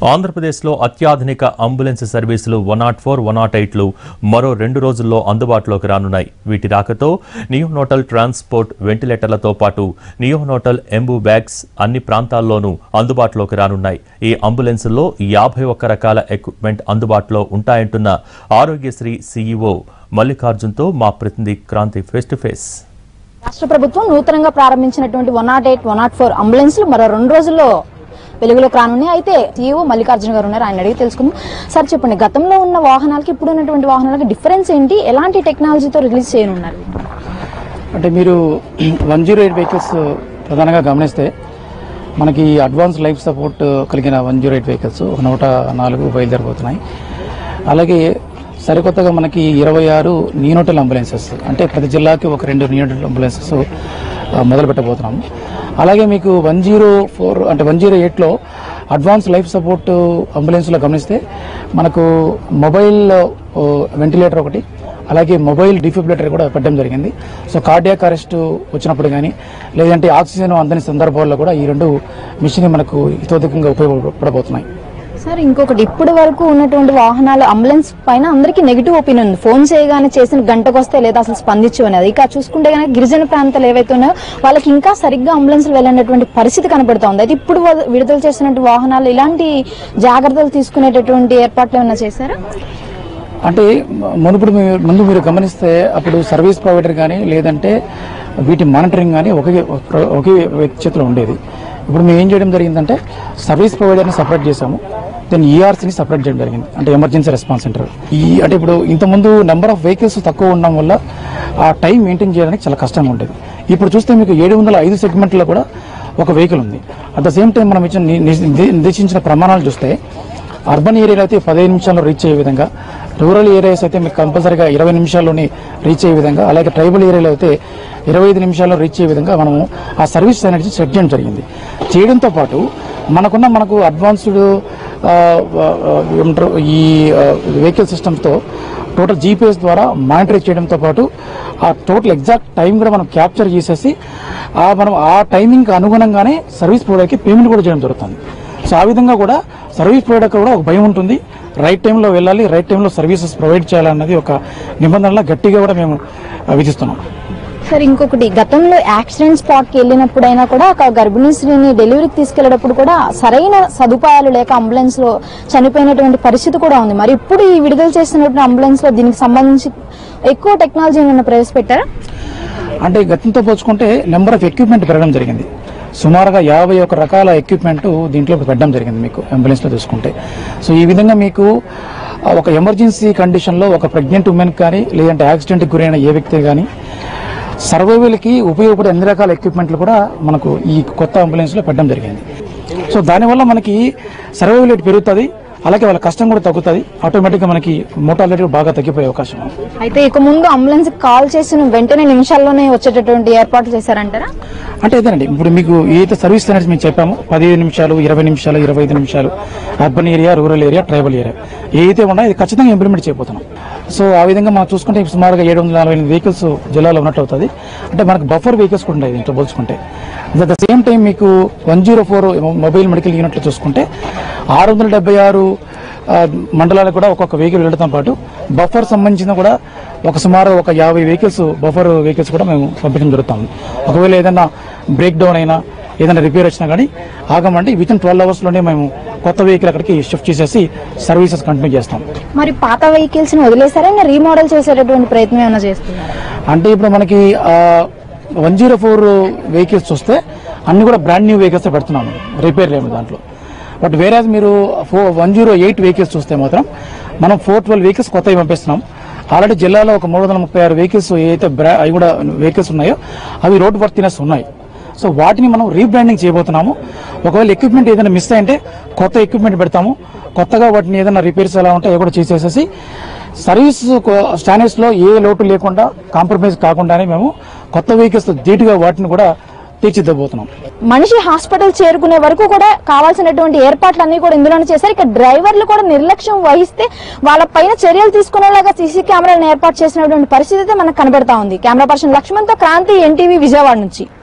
ఆంధ్రప్రదేశ్లో అత్యాధునిక అంబులెన్స్ సర్వీసులు one nought four one nought ఎయిట్లు మరో రెండు రోజుల్లో అందుబాటులోకి రానున్నాయి వీటి రాకతో నియోనోటల్ ట్రాన్స్పోర్ట్ వెంటిలేటర్లతో పాటు నియోనోటల్ ఎంబు బ్యాగ్స్ అన్ని ప్రాంతాల్లోనూ అందుబాటులోకి రానున్నాయి ఈ అంబులెన్సుల్లో యాభై ఒక్క రకాల ఎక్విప్మెంట్ అందుబాటులో ఉంటాయంటున్న ఆరోగ్యశ్రీ సీఈఓ మల్లికార్జున్తో మా ప్రతినిధి క్రాంతి ఫేస్ టు ఫేస్ రాష్ట్ర ప్రభుత్వం నూతనంగా ప్రారంభించినటువంటి one nought eight one nought four అంబులెన్స్లు మరో రెండు రోజుల్లో వెలుగులోకి రానున్నాయి అయితే సీఈఓ మల్లికార్జున గారు ఉన్నారు ఆయన అడిగి తెలుసుకుందాం సార్ చెప్పండి గతంలో ఉన్న వాహనాలకి ఇప్పుడు ఉన్నటువంటి వాహనాలకి డిఫరెన్స్ ఏంటి ఎలాంటి టెక్నాలజీతో రిలీజ్ చేయనున్నారు అంటే మీరు వన్ జీరో ఎయిట్ వెహికల్స్ ప్రధానంగా గమనిస్తే మనకి అడ్వాన్స్ లైఫ్ సపోర్ట్ కలిగిన వన్ జీరో ఎయిట్ వెహికల్స్ ఒక నూట నాలుగు బయలుదేరబోతున్నాయి అలాగే సరికొత్తగా మనకి ఇరవై ఆరు నియోనోటల్ అంబులెన్సెస్ అంటే ప్రతి జిల్లాకి ఒక రెండు నియోనోటల్ అంబులెన్సెస్ మొదలు పెట్టబోతున్నాము అలాగే మీకు వన్ జీరో ఫోర్ అంటే వన్ జీరో ఎయిట్లో అడ్వాన్స్ లైఫ్ సపోర్ట్ అంబులెన్స్లో గమనిస్తే మనకు మొబైల్ వెంటిలేటర్ ఒకటి అలాగే మొబైల్ డిఫిబ్రిలేటర్ కూడా పెట్టడం జరిగింది సో కార్డియాక్ అరెస్ట్ వచ్చినప్పుడు కానీ లేదంటే ఆక్సిజన్ అందని సందర్భాల్లో కూడా ఈ రెండు మిషన్ మనకు హితోధికంగా ఉపయోగపడబోతున్నాయి సార్ ఇంకొకటి ఇప్పటి వరకు ఉన్నటువంటి వాహనాలు అంబులెన్స్ పైన అందరికీ నెగిటివ్ ఒపీనియన్ ఉంది ఫోన్ చేయగానే చేసిన గంటకు వస్తే లేదా అసలు స్పందించు అనేది ఇక చూసుకుంటే కనుక గిరిజన ప్రాంతాలు ఏవైతే ఉన్నాయో వాళ్ళకి ఇంకా సరిగ్గా అంబులెన్స్ వెళ్ళినటువంటి పరిస్థితి కనబడుతోంది అయితే ఇప్పుడు వ- విడుదల చేసినటువంటి వాహనాలు ఇలాంటి జాగ్రత్తలు తీసుకునేటటువంటి ఏర్పాట్లు ఏమైనా చేశారా అంటే మునుపుడు మీ- ముందు మీరు గమనిస్తే అప్పుడు సర్వీస్ ప్రొవైడర్ కానీ లేదంటే వీటి మానిటరింగ్ కానీ ఒకే ఒకే వ్యక్తి చేతిలో ఉండేది ఇప్పుడు మేము ఏం చేయడం జరిగిందంటే సర్వీస్ ప్రొవైడర్ని సపరేట్ చేసాము దెన్ ఈఆర్సీని సపరేట్ చేయడం జరిగింది అంటే ఎమర్జెన్సీ రెస్పాన్స్ సెంటర్ ఈ అంటే ఇప్పుడు ఇంతకుముందు నెంబర్ ఆఫ్ వెహికల్స్ తక్కువ ఉండడం వల్ల ఆ టైం మెయింటైన్ చేయడానికి చాలా కష్టంగా ఉండేది ఇప్పుడు చూస్తే మీకు ఏడు వందల ఐదు సెగ్మెంట్లో కూడా ఒక వెహికల్ ఉంది అట్ ద సేమ్ టైం మనం ఇచ్చిన ని- ని- నిర్దేశించిన ప్రమాణాలు చూస్తే అర్బన్ ఏరియాలో అయితే పదిహేను నిమిషాల్లో రీచ్ అయ్యే విధంగా రూరల్ ఏరియాస్ అయితే మీకు కంపల్సరీగా ఇరవై నిమిషాల్లోనే రీచ్ అయ్యే విధంగా అలాగే ట్రైబల్ ఏరియాలో అయితే ఇరవై ఐదు నిమిషాల్లో రీచ్ అయ్యే విధంగా మనము ఆ సర్వీస్ అనేది సెట్ చేయడం జరిగింది చేయడంతో పాటు మనకున్న మనకు అడ్వాన్స్డ్ ఏమంటారు ఈ వెహికల్ సిస్టమ్స్తో టోటల్ జీపీఎస్ ద్వారా మానిటర్ చేయడంతో పాటు ఆ టోటల్ ఎగ్జాక్ట్ టైం కూడా మనం క్యాప్చర్ చేసేసి ఆ మనం ఆ టైమింగ్కి అనుగుణంగానే సర్వీస్ ప్రొవైడర్కి పేమెంట్ కూడా చేయడం జరుగుతుంది సో ఆ విధంగా కూడా సర్వీస్ ప్రొవైడర్ కూడా ఒక భయం ఉంటుంది రైట్ టైంలో వెళ్ళాలి రైట్ టైంలో సర్వీసెస్ ప్రొవైడ్ చేయాలన్నది ఒక నిబంధనలా గట్టిగా కూడా మేము ఆ, విధిస్తున్నాం సార్ ఇంకొకటి గతంలో యాక్సిడెంట్ స్పాట్ కి వెళ్ళినప్పుడైనా కూడా ఒక గర్భిణీ స్త్రీని డెలివరీకి తీసుకెళ్లేటప్పుడు కూడా సరైన సదుపాయాలు లేక అంబులెన్స్ లో చనిపోయినటువంటి పరిస్థితి కూడా ఉంది మరి ఇప్పుడు ఈ విడుదల చేసినటువంటి అంబులెన్స్ లో దీనికి సంబంధించి ఎక్కువ టెక్నాలజీ ఏమైనా ప్రవేశపెట్టారా అంటే గతంతో పోల్చుకుంటే నెంబర్ ఆఫ్ ఎక్విప్మెంట్ పెరగడం జరిగింది సుమారుగా యాభై ఒక రకాల ఎక్విప్మెంట్ దీంట్లో పెట్టడం జరిగింది మీకు అంబులెన్స్లో చూసుకుంటే సో ఈ విధంగా మీకు ఆ, ఒక ఎమర్జెన్సీ కండిషన్లో ఒక ప్రెగ్నెంట్ ఉమెన్ కానీ లేదంటే యాక్సిడెంట్కి గురైన ఏ వ్యక్తి కానీ సర్వైవల్కి ఉపయోగపడే అన్ని రకాల ఎక్విప్మెంట్లు కూడా మనకు ఈ కొత్త అంబులెన్స్లో పెట్టడం జరిగింది సో దానివల్ల మనకి సర్వైవల్ రేట్ పెరుగుతుంది అలాగే వాళ్ళ కష్టం కూడా తగ్గుతుంది ఆటోమేటిక్గా మనకి మోటాలిటీ బాగా తగ్గిపోయే అవకాశం ఉంది అయితే ఇక ముందు అంబులెన్స్ కాల్ చేసిన వెంటనే నిమిషాల్లోనే వచ్చేటటువంటి ఏర్పాట్లు చేశారంటారా అంటే ఇదేనండి ఇప్పుడు మీకు ఏదైతే సర్వీస్ అనేది మేము చెప్పామో పదిహేను నిమిషాలు ఇరవై నిమిషాలు ఇరవై ఐదు నిమిషాలు urban area rural area tribal area ఏదైతే ఉన్నాయో ఇది ఖచ్చితంగా ఇంప్లిమెంట్ చేయబోతున్నాం సో ఆ విధంగా మనం చూసుకుంటే ఇప్పుడు సుమారుగా ఏడు వందల నలభై ఎనిమిది వెహికల్స్ జిల్లాలో ఉన్నట్టు అవుతుంది అంటే మనకు బఫర్ వెహికల్స్ కూడా ఉంటాయి దీంట్లో పోల్చుకుంటే అట్ ద సేమ్ టైం మీకు one zero four mobile medical యూనిట్లు చూసుకుంటే ఆరు వందల డెబ్బై ఆరు ఆ, మండలాలకు కూడా ఒక్కొక్క వెహికల్ వెళ్ళడంతో పాటు బఫర్ సంబంధించిన కూడా ఒక సుమారు ఒక యాభై వెహికల్స్ బఫర్ వెహికల్స్ కూడా మేము పంపించడం జరుగుతుంది ఒకవేళ ఏదైనా బ్రేక్ డౌన్ అయినా ఏదైనా రిపేర్ వచ్చినా కానీ ఆగమంటే విత్ ఇన్ ట్వెల్వ్ అవర్స్లోనే మేము కొత్త వెహికల్ అక్కడికి షిఫ్ట్ చేసేసి సర్వీసెస్ కంటిన్యూ చేస్తాం మరి పాత వెహికల్స్ ని వదిలేసారా ఇంకా రీమోడల్ చేసేటటువంటి ప్రయత్నం ఏమైనా చేస్తున్నారు అంటే ఇప్పుడు మనకి వన్ జీరో ఫోర్ వెహికల్స్ చూస్తే అన్ని కూడా బ్రాండ్ న్యూ వెహికల్స్ పెడుతున్నాము రిపేర్ లేము దాంట్లో బట్ వేరే మీరు four one zero eight vehicles చూస్తే మాత్రం మనం ఫోర్ ట్వెల్వ్ వెహికల్స్ కొత్తవి పంపిస్తున్నాం ఆల్రెడీ జిల్లాలో ఒక మూడు వందల ముప్పై ఆరు వెహికల్స్ ఏదైతే బ్రా అవి కూడా వెహికల్స్ ఉన్నాయో అవి రోడ్ వర్తినెస్ ఉన్నాయి సో వాటిని మనం రీబ్రాండింగ్ చేయబోతున్నాము ఒకవేళ ఎక్విప్మెంట్ ఏదైనా మిస్ అయింటే కొత్త ఎక్విప్మెంట్ పెడతాము కొత్తగా వాటిని ఏదైనా రిపేర్స్ ఎలా ఉంటాయో కూడా చేసేసేసి సర్వీస్ స్టాండర్డ్స్ లో ఏ లోటు లేకుండా కాంప్రమైజ్ కాకుండానే మేము కొత్త వెహికల్స్ ధీటుగా వాటిని కూడా తీర్చిదిద్దబోతున్నాం మనిషి హాస్పిటల్ చేరుకునే వరకు కూడా కావాల్సినటువంటి ఏర్పాట్లన్నీ కూడా ఇందులోనే చేశారు ఇక డ్రైవర్లు కూడా నిర్లక్ష్యం వహిస్తే వాళ్ళ పైన చర్యలు తీసుకునేలాగా సీసీ కెమెరాలను ఏర్పాటు చేసినటువంటి పరిస్థితి అయితే మనకు కనబడతా ఉంది కెమెరా పర్సన్ లక్ష్మణ్ తో క్రాంతి ఎన్టీవీ విజయవాడ నుంచి